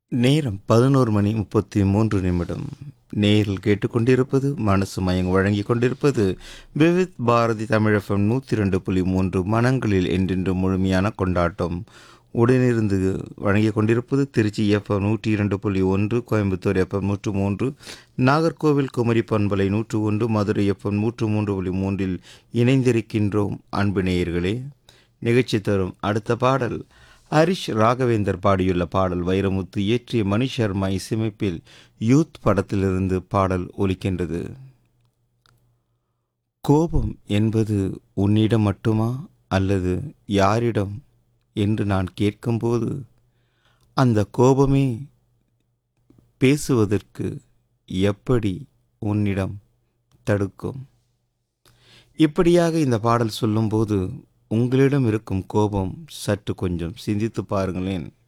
நேரம் பதினோரு மணி முப்பத்தி மூன்று நிமிடம் நேரில் கேட்டுக்கொண்டிருப்பது மனசு மயங்க வழங்கிக் கொண்டிருப்பது விவித் பாரதி தமிழகம் நூற்றி ரெண்டு புள்ளி மூன்று மனங்களில் என்றென்று முழுமையான கொண்டாட்டம் உடனிருந்து வழங்கிக் கொண்டிருப்பது திருச்சி எஃப்எம் நூற்றி இரண்டு புள்ளி ஒன்று கோயம்புத்தூர் எஃப்எம் நூற்று மூன்று நாகர்கோவில் குமரி பண்பலை நூற்று ஒன்று மதுரை எஃப்எம் நூற்று மூன்று புள்ளி மூன்றில் இணைந்திருக்கின்றோம் அன்பு நேயர்களே நிகழ்ச்சி தரும் அடுத்த பாடல் ஹரிஷ் ராகவேந்தர் பாடியுள்ள பாடல் வைரமுத்து இயற்றிய மணி சர்மா இசையமைப்பில் யூத் படத்திலிருந்து பாடல் ஒலிக்கின்றது கோபம் என்பது உன்னிடம் மட்டுமா அல்லது யாரிடம் என்று நான் கேட்கும்போது அந்த கோபமே பேசுவதற்கு எப்படி உன்னிடம் தடுக்கும் இப்படியாக இந்த பாடல் சொல்லும்போது உங்களிடம் இருக்கும் கோபம் சற்று கொஞ்சம் சிந்தித்து பாருங்களேன்